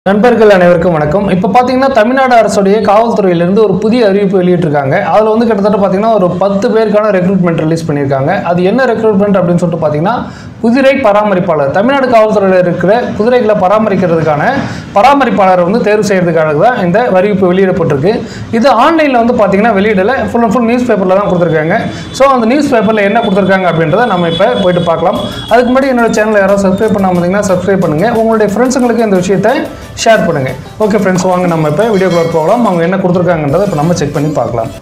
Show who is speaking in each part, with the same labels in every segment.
Speaker 1: நண்பர்கள் அனைவருக்கும் வணக்கம் இப்போ பார்த்தீங்கன்னா தமிழ்நாடு அரசுடைய காவல்துறையிலிருந்து ஒரு புதிய அறிவிப்பு வெளியிட்டிருக்காங்க அதில் வந்து கிட்டத்தட்ட பார்த்தீங்கன்னா ஒரு பத்து பேருக்கான ரெக்ரூட்மெண்ட் ரிலீஸ் பண்ணியிருக்காங்க அது என்ன ரெக்ரூட்மெண்ட் அப்படின்னு சொல்லிட்டு பார்த்தீங்கன்னா குதிரை பராமரிப்பாளர் தமிழ்நாடு காவல்துறையில் இருக்கிற குதிரைகளை பராமரிக்கிறதுக்கான பராமரிப்பாளரை வந்து தேர்வு செய்யறதுக்காக தான் இந்த அறிவிப்பு வெளியிடப்பட்டிருக்கு இது ஆன்லைனில் வந்து பார்த்தீங்கன்னா வெளியிடல ஃபுல் அண்ட் ஃபுல் நியூஸ் பேப்பரில் தான் கொடுத்துருக்காங்க ஸோ அந்த நியூஸ் பேப்பரில் என்ன கொடுத்துருக்காங்க அப்படின்றத நம்ம இப்போ போயிட்டு பார்க்கலாம் அதுக்கு முன்னாடி என்னோட சேனலை யாராவது சப்ஸ்கிரைப் பண்ணாம இருந்தீங்கன்னா சப்ஸ்கிரைப் பண்ணுங்கள் உங்களுடைய ஃப்ரெண்ட்ஸுங்களுக்கு இந்த விஷயத்தை ஷேர் பண்ணுங்கள் ஓகே ஃப்ரெண்ட்ஸ் வாங்க நம்ம இப்போ வீடியோக்குள்ள போகலாம் அவங்க என்ன கொடுத்துருக்காங்கன்றதை இப்போ நம்ம செக் பண்ணி பார்க்கலாம்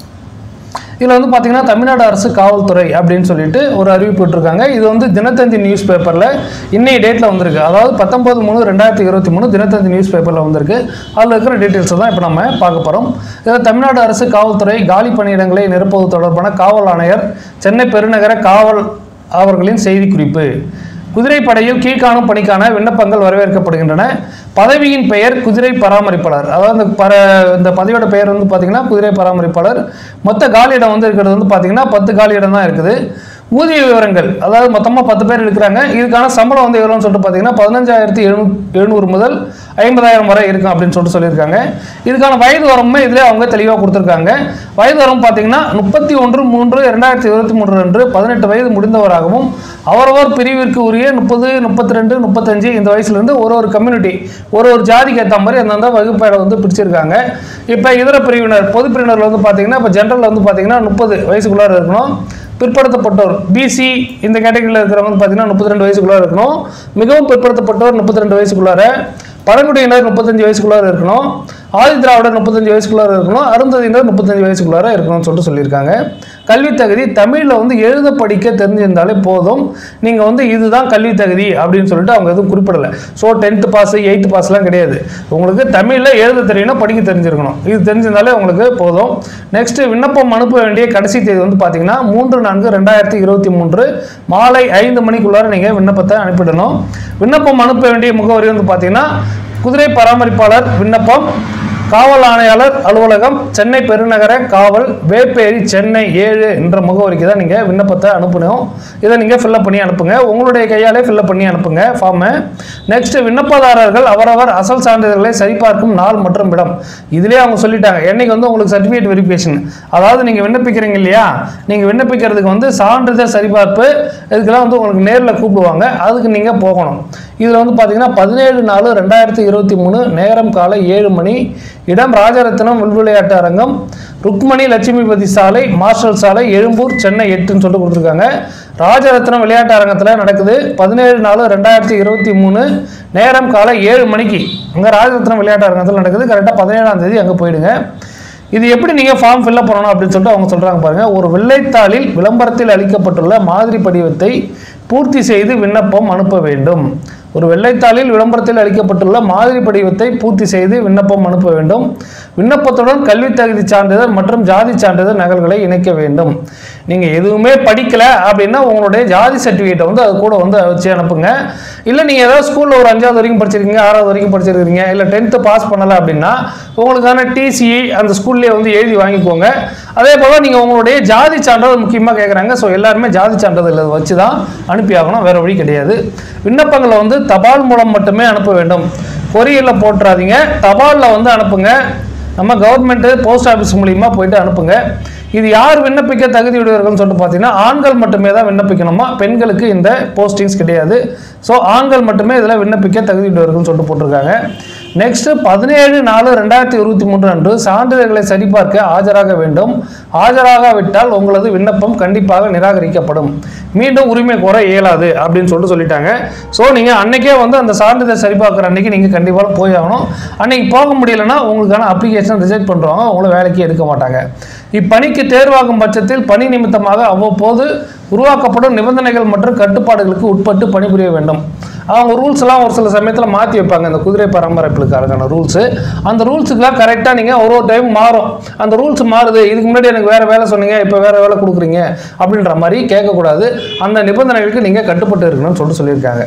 Speaker 1: இதில் வந்து பார்த்தீங்கன்னா தமிழ்நாடு அரசு காவல்துறை அப்படின்னு சொல்லிட்டு ஒரு அறிவிப்பு விட்டுருக்காங்க இது வந்து தினத்தந்தி நியூஸ் பேப்பரில் இன்னைய டேட்டில் வந்திருக்கு அதாவது பத்தொம்பது மூணு ரெண்டாயிரத்தி இருபத்தி மூணு தினத்தந்தி நியூஸ் பேப்பரில் வந்திருக்கு அதில் இருக்கிற டீட்டெயில்ஸை தான் இப்போ நம்ம பார்க்க போகிறோம் இதில் தமிழ்நாடு அரசு காவல்துறை காலி பணியிடங்களை நிரப்புவது தொடர்பான காவல் ஆணையர் சென்னை பெருநகர காவல் அவர்களின் செய்திக்குறிப்பு குதிரைப்படையில் கீழ்காணும் பணிக்கான விண்ணப்பங்கள் வரவேற்கப்படுகின்றன பதவியின் பெயர் குதிரை பராமரிப்பாளர் அதாவது இந்த பர இந்த பதவியோட பெயர் வந்து பார்த்தீங்கன்னா குதிரை பராமரிப்பாளர் மொத்த காலியிடம் வந்து இருக்கிறது வந்து பார்த்தீங்கன்னா பத்து காலியிடம் தான் இருக்குது ஊதிய விவரங்கள் அதாவது மொத்தமாக பத்து பேர் இருக்கிறாங்க இதுக்கான சம்பளம் வந்து எவ்வளோன்னு சொல்லிட்டு பார்த்தீங்கன்னா பதினஞ்சாயிரத்தி எழுநூ எழுநூறு முதல் ஐம்பதாயிரம் வரை இருக்கும் அப்படின்னு சொல்லிட்டு சொல்லியிருக்காங்க இதுக்கான வயது வரம்புமே இதில் அவங்க தெளிவாக கொடுத்துருக்காங்க வயது வரம்பு பார்த்தீங்கன்னா முப்பத்தி ஒன்று மூன்று ரெண்டாயிரத்தி இருபத்தி மூன்று அன்று பதினெட்டு வயது முடிந்தவராகவும் அவரவர் பிரிவிற்கு உரிய முப்பது முப்பத்தி ரெண்டு முப்பத்தஞ்சு இந்த வயசுலேருந்து ஒரு ஒரு கம்யூனிட்டி ஒரு ஒரு ஜாதிக்கு ஏற்ற மாதிரி அந்தந்த வகுப்பேடை வந்து பிரிச்சிருக்காங்க இப்போ இதர பிரிவினர் பொது பிரிவினரில் வந்து பார்த்தீங்கன்னா இப்போ ஜென்ரலில் வந்து பார்த்தீங்கன்னா முப்பது வயசுக்குள்ளார இருக்கணும் பிற்படுத்தப்பட்டோர் பிசி இந்த கேட்டகரியில் இருக்கிறவங்க வந்து பார்த்தீங்கன்னா முப்பத்தி ரெண்டு வயசுக்குள்ளார இருக்கணும் மிகவும் பிற்படுத்தப்பட்டோர் முப்பத்தி ரெண்டு வயசுக்குள்ளார பழங்குடியினர் முப்பத்தஞ்சு வயசுக்குள்ளார இருக்கணும் ஆதி திராவிடர் முப்பத்தஞ்சு வயசுக்குள்ளார இருக்கணும் அருந்ததியினர் முப்பத்தஞ்சு வயசுக்குள்ளார இருக்கணும்னு சொல்லிட்டு சொல்லியிருக்காங்க கல்வி தகுதி தமிழில் வந்து எழுத படிக்க தெரிஞ்சிருந்தாலே போதும் நீங்கள் வந்து இதுதான் கல்வி தகுதி அப்படின்னு சொல்லிட்டு அவங்க எதுவும் குறிப்பிடலை ஸோ டென்த்து பாஸ் எயித்து பாஸ்லாம் கிடையாது உங்களுக்கு தமிழில் எழுத தெரியணும் படிக்க தெரிஞ்சிருக்கணும் இது தெரிஞ்சிருந்தாலே உங்களுக்கு போதும் நெக்ஸ்ட் விண்ணப்பம் அனுப்ப வேண்டிய கடைசி தேதி வந்து பார்த்தீங்கன்னா மூன்று நான்கு ரெண்டாயிரத்தி இருபத்தி மூன்று மாலை ஐந்து மணிக்குள்ளார நீங்கள் விண்ணப்பத்தை அனுப்பிடணும் விண்ணப்பம் அனுப்ப வேண்டிய முகவரி வந்து பார்த்தீங்கன்னா குதிரை பராமரிப்பாளர் விண்ணப்பம் காவல் ஆணையாளர் அலுவலகம் சென்னை பெருநகர காவல் வேப்பேரி சென்னை ஏழு என்ற முகவரிக்கு தான் நீங்கள் விண்ணப்பத்தை அனுப்பணும் இதை நீங்கள் ஃபில்லப் பண்ணி அனுப்புங்க உங்களுடைய கையாலே ஃபில்லப் பண்ணி அனுப்புங்க ஃபார்மை நெக்ஸ்ட் விண்ணப்பதாரர்கள் அவரவர் அசல் சான்றிதழ்களை சரிபார்க்கும் நாள் மற்றும் இடம் இதுலேயே அவங்க சொல்லிட்டாங்க என்னைக்கு வந்து உங்களுக்கு சர்டிஃபிகேட் வெரிஃபிகேஷன் அதாவது நீங்கள் விண்ணப்பிக்கிறீங்க இல்லையா நீங்கள் விண்ணப்பிக்கிறதுக்கு வந்து சான்றிதழ் சரிபார்ப்பு இதுக்கெல்லாம் வந்து உங்களுக்கு நேரில் கூப்பிடுவாங்க அதுக்கு நீங்கள் போகணும் இதில் வந்து பார்த்தீங்கன்னா பதினேழு நாலு ரெண்டாயிரத்தி இருபத்தி மூணு நேரம் காலை ஏழு மணி இடம் ராஜரத்னம் உள்விளையாட்டு அரங்கம் ருக்மணி லட்சுமிபதி சாலை மார்ஷல் சாலை எழும்பூர் சென்னை எட்டுன்னு சொல்லிட்டு கொடுத்துருக்காங்க ராஜரத்னம் விளையாட்டு அரங்கத்தில் நடக்குது பதினேழு நாலு ரெண்டாயிரத்தி இருபத்தி மூணு நேரம் காலை ஏழு மணிக்கு அங்கே ராஜரத்னம் விளையாட்டு அரங்கத்தில் நடக்குது கரெக்டாக பதினேழாம் தேதி அங்கே போயிடுங்க இது எப்படி நீங்கள் ஃபார்ம் ஃபில்அப் பண்ணணும் அப்படின்னு சொல்லிட்டு அவங்க சொல்கிறாங்க பாருங்கள் ஒரு வெள்ளைத்தாளில் விளம்பரத்தில் அளிக்கப்பட்டுள்ள மாதிரி படிவத்தை பூர்த்தி செய்து விண்ணப்பம் அனுப்ப வேண்டும் ஒரு வெள்ளைத்தாளில் விளம்பரத்தில் அளிக்கப்பட்டுள்ள மாதிரி படிவத்தை பூர்த்தி செய்து விண்ணப்பம் அனுப்ப வேண்டும் விண்ணப்பத்துடன் கல்வி தகுதி சான்றிதழ் மற்றும் ஜாதி சான்றிதழ் நகல்களை இணைக்க வேண்டும் நீங்கள் எதுவுமே படிக்கல அப்படின்னா உங்களுடைய ஜாதி சர்டிஃபிகேட்டை வந்து அது கூட வந்து வச்சு அனுப்புங்க இல்லை நீங்கள் ஏதாவது ஸ்கூலில் ஒரு அஞ்சாவது வரைக்கும் படிச்சிருக்கீங்க ஆறாவது வரைக்கும் படிச்சிருக்கீங்க இல்லை டென்த்து பாஸ் பண்ணலை அப்படின்னா உங்களுக்கான டிசிஇ அந்த ஸ்கூல்லேயே வந்து எழுதி வாங்கிக்கோங்க அதே போல் நீங்கள் உங்களுடைய ஜாதி சான்றிதழ் முக்கியமாக கேட்குறாங்க ஸோ எல்லாருமே ஜாதி சான்றிதழ் இதை வச்சு தான் அனுப்பி ஆகணும் வேறு வழி கிடையாது விண்ணப்பங்களை வந்து தபால் மூலம் மட்டுமே அனுப்ப வேண்டும் கொரியரில் போட்டுறாதீங்க தபாலில் வந்து அனுப்புங்க நம்ம கவர்மெண்ட்டு போஸ்ட் ஆஃபீஸ் மூலியமா போயிட்டு அனுப்புங்க இது யார் விண்ணப்பிக்க தகுதியுடையவர்கள்னு சொல்லிட்டு பார்த்தீங்கன்னா ஆண்கள் மட்டுமே தான் விண்ணப்பிக்கணுமா பெண்களுக்கு இந்த போஸ்டிங்ஸ் கிடையாது ஸோ ஆண்கள் மட்டுமே இதில் விண்ணப்பிக்க தகுதியுடையவர்கள்னு சொல்லிட்டு போட்டிருக்காங்க நெக்ஸ்ட் பதினேழு நாலு ரெண்டாயிரத்தி இருபத்தி மூன்று அன்று சான்றிதழ்களை சரிபார்க்க ஆஜராக வேண்டும் ஆஜராகாவிட்டால் உங்களது விண்ணப்பம் கண்டிப்பாக நிராகரிக்கப்படும் மீண்டும் உரிமை கோர இயலாது அப்படின்னு சொல்லிட்டு சொல்லிட்டாங்க ஸோ நீங்கள் அன்னைக்கே வந்து அந்த சான்றிதழ் சரிபார்க்குற அன்னைக்கு நீங்கள் கண்டிப்பாக போய் ஆகணும் அன்னைக்கு போக முடியலன்னா உங்களுக்கான அப்ளிகேஷன் ரிஜெக்ட் பண்ணுறவங்க உங்களை வேலைக்கு எடுக்க மாட்டாங்க இப்பணிக்கு தேர்வாகும் பட்சத்தில் பணி நிமித்தமாக அவ்வப்போது உருவாக்கப்படும் நிபந்தனைகள் மற்றும் கட்டுப்பாடுகளுக்கு உட்பட்டு பணிபுரிய வேண்டும் அவங்க ரூல்ஸ் எல்லாம் ஒரு சில சமயத்தில் மாற்றி வைப்பாங்க இந்த குதிரை பராமரிப்புக்கான ரூல்ஸு அந்த ரூல்ஸுக்கெல்லாம் கரெக்டாக நீங்கள் ஒரு ஒரு டைம் மாறும் அந்த ரூல்ஸ் மாறுது இதுக்கு முன்னாடி எனக்கு வேறு வேலை சொன்னீங்க இப்போ வேறு வேலை கொடுக்குறீங்க அப்படின்ற மாதிரி கேட்கக்கூடாது அந்த நிபந்தனைகளுக்கு நீங்கள் கட்டுப்பட்டு இருக்கணும்னு சொல்லிட்டு சொல்லியிருக்காங்க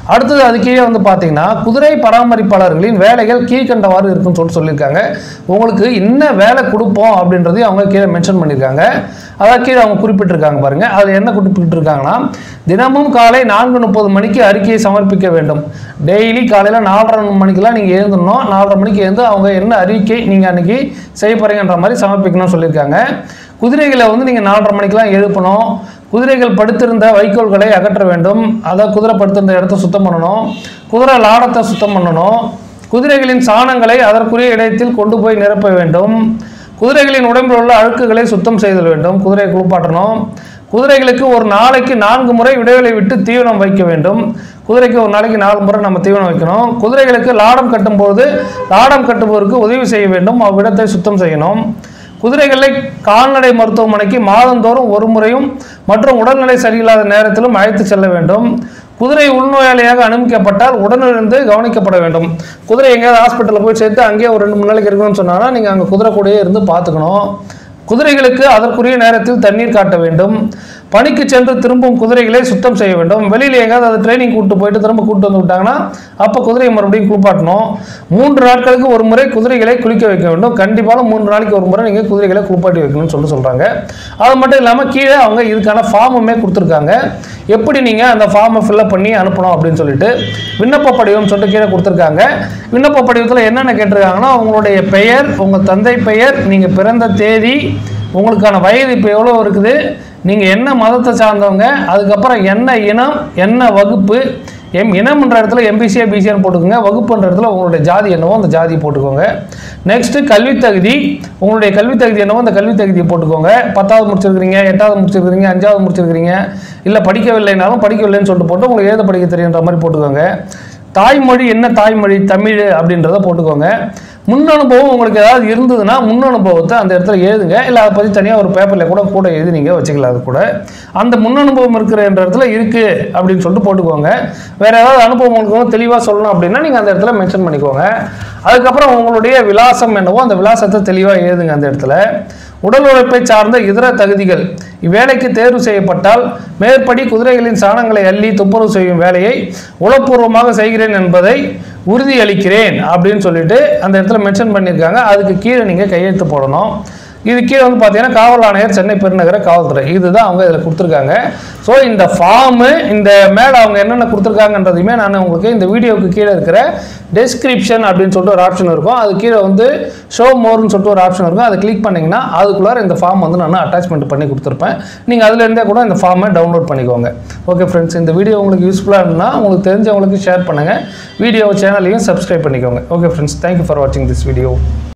Speaker 1: அடுத்தது அது கீழே வந்து பார்த்தீங்கன்னா குதிரை பராமரிப்பாளர்களின் வேலைகள் கீழ்கண்டவாறு இருக்குன்னு சொல்லிட்டு சொல்லியிருக்காங்க உங்களுக்கு என்ன வேலை கொடுப்போம் அப்படின்றதையும் அவங்க கீழே மென்ஷன் பண்ணியிருக்காங்க அதான் கீழே அவங்க குறிப்பிட்டிருக்காங்க பாருங்க அது என்ன குறிப்பிட்டிருக்காங்கன்னா தினமும் காலை நான்கு முப்பது மணிக்கு அறிக்கையை சமர்ப்பிக்க வேண்டும் டெய்லி காலையில் நாலரை மணிக்கெல்லாம் நீங்கள் எழுந்தணும் நாலரை மணிக்கு எழுந்து அவங்க என்ன அறிக்கை நீங்கள் அன்னைக்கு செய்ய போறீங்கன்ற மாதிரி சமர்ப்பிக்கணும்னு சொல்லியிருக்காங்க குதிரைகளை வந்து நீங்கள் நாலரை மணிக்கெல்லாம் எழுப்பணும் குதிரைகள் படுத்திருந்த வைக்கோல்களை அகற்ற வேண்டும் அதாவது குதிரை படுத்திருந்த இடத்த சுத்தம் பண்ணணும் குதிரை லாடத்தை சுத்தம் பண்ணணும் குதிரைகளின் சாணங்களை அதற்குரிய இடத்தில் கொண்டு போய் நிரப்ப வேண்டும் குதிரைகளின் உடம்பில் உள்ள அழுக்குகளை சுத்தம் செய்தல் வேண்டும் குதிரையை குளிப்பாட்டணும் குதிரைகளுக்கு ஒரு நாளைக்கு நான்கு முறை இடைவெளி விட்டு தீவனம் வைக்க வேண்டும் குதிரைக்கு ஒரு நாளைக்கு நாலு முறை நம்ம தீவனம் வைக்கணும் குதிரைகளுக்கு லாடம் கட்டும்போது லாடம் கட்டுபவருக்கு உதவி செய்ய வேண்டும் அவ்விடத்தை சுத்தம் செய்யணும் குதிரைகளை கால்நடை மருத்துவமனைக்கு மாதந்தோறும் ஒரு முறையும் மற்றும் உடல்நிலை சரியில்லாத நேரத்திலும் அழைத்து செல்ல வேண்டும் குதிரை உள்நோயாளியாக அனுமதிக்கப்பட்டால் உடனிருந்து கவனிக்கப்பட வேண்டும் குதிரை எங்கேயாவது ஹாஸ்பிட்டலில் போய் சேர்த்து அங்கேயே ஒரு ரெண்டு மூணு நாளைக்கு இருக்கணும்னு சொன்னாங்கன்னா நீங்கள் அங்கே குதிரை கூடயே இருந்து பார்த்துக்கணும் குதிரைகளுக்கு அதற்குரிய நேரத்தில் தண்ணீர் காட்ட வேண்டும் பணிக்கு சென்று திரும்பும் குதிரைகளை சுத்தம் செய்ய வேண்டும் வெளியில் எங்கேயாவது அது ட்ரைனிங் கூட்டு போயிட்டு திரும்ப கூட்டு வந்து விட்டாங்கன்னா அப்போ குதிரையை மறுபடியும் குளிப்பாட்டணும் மூன்று நாட்களுக்கு ஒரு முறை குதிரைகளை குளிக்க வைக்க வேண்டும் கண்டிப்பாக மூன்று நாளைக்கு ஒரு முறை நீங்கள் குதிரைகளை குளிப்பாட்டி வைக்கணும்னு சொல்லிட்டு சொல்கிறாங்க அது மட்டும் இல்லாமல் கீழே அவங்க இதுக்கான ஃபார்முமே கொடுத்துருக்காங்க எப்படி நீங்கள் அந்த ஃபார்மை ஃபில்அப் பண்ணி அனுப்பணும் அப்படின்னு சொல்லிட்டு விண்ணப்ப படிவம் சொல்லிட்டு கீழே கொடுத்துருக்காங்க விண்ணப்ப படிவத்தில் என்னென்ன கேட்டிருக்காங்கன்னா உங்களுடைய பெயர் உங்கள் தந்தை பெயர் நீங்கள் பிறந்த தேதி உங்களுக்கான வயது இப்போ எவ்வளோ இருக்குது நீங்கள் என்ன மதத்தை சார்ந்தவங்க அதுக்கப்புறம் என்ன இனம் என்ன வகுப்பு எம் இனம்ன்ற இடத்துல எம்பிசியா பிசிஆன்னு போட்டுக்கோங்க வகுப்புன்ற இடத்துல உங்களுடைய ஜாதி என்னவோ அந்த ஜாதி போட்டுக்கோங்க நெக்ஸ்ட்டு கல்வித் தகுதி உங்களுடைய கல்வித் தகுதி என்னவோ அந்த கல்வித் தகுதியை போட்டுக்கோங்க பத்தாவது முடிச்சிருக்கிறீங்க எட்டாவது முடிச்சிருக்கிறீங்க அஞ்சாவது முடிச்சிருக்கிறீங்க இல்லை படிக்கவில்லைனாலும் படிக்கவில்லைன்னு சொல்லிட்டு போட்டு உங்களுக்கு எழுத படிக்க தெரியுன்ற மாதிரி போட்டுக்கோங்க தாய்மொழி என்ன தாய்மொழி தமிழ் அப்படின்றத போட்டுக்கோங்க முன் அனுபவம் உங்களுக்கு ஏதாவது இருந்ததுன்னா முன் அனுபவத்தை அந்த இடத்துல எழுதுங்க இல்லை அதை பற்றி தனியாக ஒரு பேப்பரில் கூட கூட எழுதி நீங்கள் வச்சுக்கலாம் அது கூட அந்த முன் அனுபவம் இருக்கிறன்ற இடத்துல இருக்குது அப்படின்னு சொல்லிட்டு போட்டுக்கோங்க வேறு ஏதாவது அனுபவம் உங்களுக்கு தெளிவாக சொல்லணும் அப்படின்னா நீங்கள் அந்த இடத்துல மென்ஷன் பண்ணிக்கோங்க அதுக்கப்புறம் உங்களுடைய விலாசம் என்னவோ அந்த விலாசத்தை தெளிவாக எழுதுங்க அந்த இடத்துல உடல் உழைப்பை சார்ந்த இதர தகுதிகள் இவ்வேலைக்கு தேர்வு செய்யப்பட்டால் மேற்படி குதிரைகளின் சாணங்களை அள்ளி துப்புரவு செய்யும் வேலையை உளப்பூர்வமாக செய்கிறேன் என்பதை உறுதியளிக்கிறேன் அப்படின்னு சொல்லிட்டு அந்த இடத்துல மென்ஷன் பண்ணியிருக்காங்க அதுக்கு கீழே நீங்கள் கையெழுத்து போடணும் இது கீழே வந்து பார்த்தீங்கன்னா காவல் ஆணையர் சென்னை பெருநகர காவல்துறை இதுதான் அவங்க இதில் கொடுத்துருக்காங்க ஸோ இந்த ஃபார்மு இந்த மேலே அவங்க என்னென்ன கொடுத்துருக்காங்கன்றதையுமே நான் உங்களுக்கு இந்த வீடியோவுக்கு கீழே இருக்கிற டெஸ்கிரிப்ஷன் அப்படின்னு சொல்லிட்டு ஒரு ஆப்ஷன் இருக்கும் அது கீழே வந்து ஷோ மோர்னு சொல்லிட்டு ஒரு ஆப்ஷன் இருக்கும் அதை கிளிக் பண்ணிங்கன்னா அதுக்குள்ளார இந்த ஃபார்ம் வந்து நான் அட்டாச்மெண்ட் பண்ணி கொடுத்துருப்பேன் நீங்கள் அதுலேருந்தே கூட இந்த ஃபார்மை டவுன்லோட் பண்ணிக்கோங்க ஓகே ஃப்ரெண்ட்ஸ் இந்த வீடியோ உங்களுக்கு யூஸ்ஃபுல்லாக இருந்தால் உங்களுக்கு தெரிஞ்சவங்களுக்கு ஷேர் பண்ணுங்கள் வீடியோ சேனலையும் சப்ஸ்கிரைப் பண்ணிக்கோங்க ஓகே ஃப்ரெண்ட்ஸ் தேங்க்யூ ஃபார் வாட்சிங் திஸ் வீடியோ